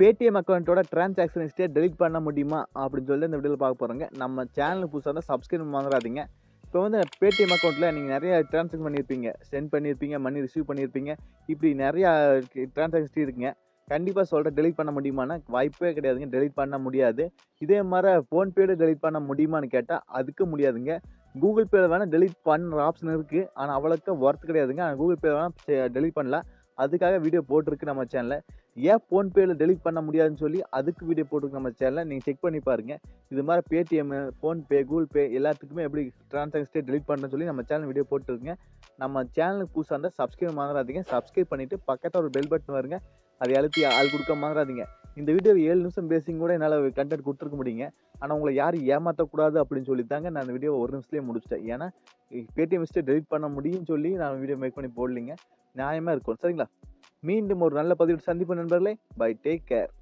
Paytm அக்கௌண்ட்டோட transaction ஹிஸ்டரியை delete பண்ண முடியுமா அப்படின்னு சொல்லி இந்த வீடியோவில் பார்க்க போகிறோங்க நம்ம சேனலுக்கு புதுசாக இருந்தால் சப்ஸ்கிரைப் மறந்துடாதீங்க இப்போ வந்து பேடிஎம் அக்கௌண்ட்டில் நீங்கள் நிறைய ட்ரான்சாக்ஷன் பண்ணியிருப்பீங்க சென்ட் பண்ணியிருப்பீங்க மணி ரிசீவ் பண்ணியிருப்பீங்க இப்படி நிறையா ட்ரான்சாக்ஷன் ஹிஸ்ட்ரி இருக்குங்க கண்டிப்பாக சொல்கிறேன் டெலிட் பண்ண முடியுமானா வாய்ப்பே கிடையாதுங்க டெலிட் பண்ண முடியாது இதே மாதிரி ஃபோன்பேயோட டெலிட் பண்ண முடியுமான்னு கேட்டால் அதுக்கு முடியாதுங்க கூகுள் பேல வேணால் டெலிட் பண்ணுற ஆப்ஷன் இருக்குது ஆனால் அவ்வளோக்கா ஒர்த் கிடையாதுங்க ஆனால் கூகுள் பே வேணால் டெலிட் பண்ணலாம் அதுக்காக வீடியோ போட்டிருக்கு நம்ம சேனலில் ஏன் ஃபோன்பேயில் டெலிட் பண்ண முடியாதுன்னு சொல்லி அதுக்கு வீடியோ போட்டிருக்கு நம்ம சேனலில் நீங்கள் செக் பண்ணி பாருங்கள் இது மாதிரி பேடிஎம் ஃபோன்பே கூகுள் பே எல்லாத்துக்குமே எப்படி ட்ரான்சாக்ஷன் டெலிட் பண்ணுறேன்னு சொல்லி நம்ம சேனல் வீடியோ போட்டுருங்க நம்ம சேனலுக்கு புதுசாக இருந்தால் சப்ஸ்கிரைப் மறந்துடாதீங்க சப்ஸ்கிரைப் பண்ணிவிட்டு பக்கத்தில் ஒரு பெல் பட்டன் வருங்க அதை அழுத்தி ஆள் கொடுக்க மறந்துடாதீங்க இந்த வீடியோ ஏழு நிமிஷம் பேசிங் கூட என்னால் கண்டென்ட் கொடுத்துருக்க முடியுங்க ஆனால் உங்களை யாரும் ஏமாற்றக்கூடாது அப்படின்னு சொல்லி தாங்க நான் இந்த வீடியோ ஒரு நிமிஷத்துலேயே முடிச்சிட்டேன் ஏன்னா பேடிஎம் மிஸ்டே டெலிட் பண்ண முடியும்னு சொல்லி நான் வீடியோ மேக் பண்ணி போடலிங்க நியாயமாக இருக்கும் சரிங்களா மீண்டும் ஒரு நல்ல பதிவு சந்திப்பு நண்பர்களே பை டேக் கேர்